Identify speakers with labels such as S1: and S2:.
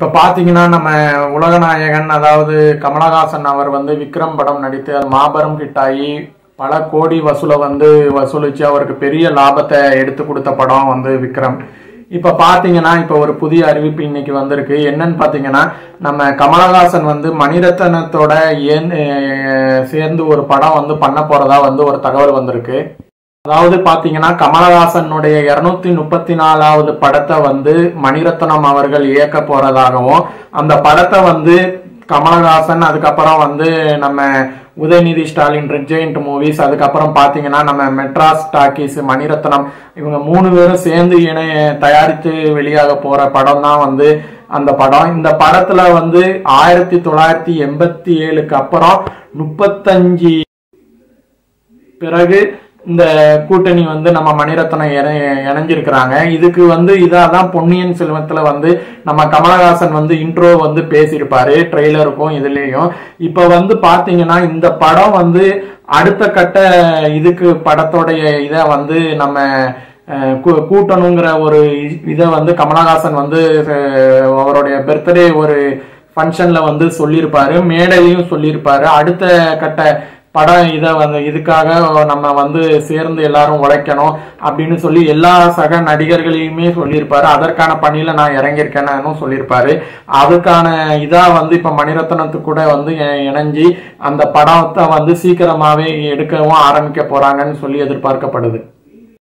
S1: இப்ப பாத்தீங்கன்னா நம்ம உலகநாயகன் அதாவது கமலஹாசன் அவர் வந்து விக்ரம் படம் நடித்து அது மாபெரும் ஹிட் ஆகி பல கோடி வசூலை வந்து வசூலிச்சு அவருக்கு பெரிய லாபத்தை எடுத்து கொடுத்த படம் வந்து விக்ரம் இப்ப பாத்தீங்கன்னா இப்ப ஒரு புதிய அறிவிப்பு இன்னைக்கு வந்திருக்கு என்னன்னு பாத்தீங்கன்னா நம்ம கமலஹாசன் வந்து மணிரத்னத்தோட ஏன் அஹ் சேர்ந்து ஒரு படம் வந்து பண்ண போறதா வந்து ஒரு தகவல் வந்திருக்கு அதாவது பாத்தீங்கன்னா கமலஹாசனுடைய இருநூத்தி முப்பத்தி நாலாவது படத்தை வந்து மணிரத்னம் அவர்கள் இயக்க போறதாகவும் அந்த படத்தை வந்து கமலஹாசன் அதுக்கப்புறம் வந்து நம்ம உதயநிதி ஸ்டாலின் ரெஜெயிண்ட் மூவிஸ் அதுக்கப்புறம் பாத்தீங்கன்னா நம்ம மெட்ராஸ் டாக்கீஸ் மணிரத்னம் இவங்க மூணு பேரும் சேர்ந்து இணைய தயாரித்து வெளியாக போற படம் தான் வந்து அந்த படம் இந்த படத்துல வந்து ஆயிரத்தி தொள்ளாயிரத்தி எண்பத்தி ஏழுக்கு அப்புறம் முப்பத்தஞ்சு பிறகு இந்த கூட்டணி வந்து நம்ம மணிரத்னம் இணை- இணைஞ்சிருக்கிறாங்க இதுக்கு வந்து இதாதான் பொன்னியின் செல்வத்துல வந்து நம்ம கமலஹாசன் வந்து இன்ட்ரோ வந்து பேசியிருப்பாரு ட்ரெய்லருக்கும் இதுலயும் இப்ப வந்து பாத்தீங்கன்னா இந்த படம் வந்து அடுத்த கட்ட இதுக்கு படத்தோடைய இதை வந்து நம்ம அஹ், கூ- கூட்டணுங்கிற ஒரு இதை வந்து கமலஹாசன் வந்து அஹ், அவருடைய பர்த்டே ஒரு ஃபங்க்ஷன்ல வந்து சொல்லியிருப்பாரு மேடையிலையும் சொல்லியிருப்பாரு அடுத்த கட்ட படம் இதை வந்து இதுக்காக நம்ம வந்து சேர்ந்து எல்லாரும் உழைக்கணும் அப்படின்னு சொல்லி எல்லா சக நடிகர்களையுமே சொல்லியிருப்பாரு அதற்கான பணியில நான் இறங்கியிருக்கேன்னு சொல்லியிருப்பாரு அதுக்கான இதா வந்து இப்ப மணிரத்னத்துக்கு கூட வந்து இ- இணைஞ்சு அந்த படத்தை வந்து சீக்கிரமாவே எடுக்கவும் ஆரம்பிக்க போறாங்கன்னு சொல்லி எதிர்பார்க்கப்படுது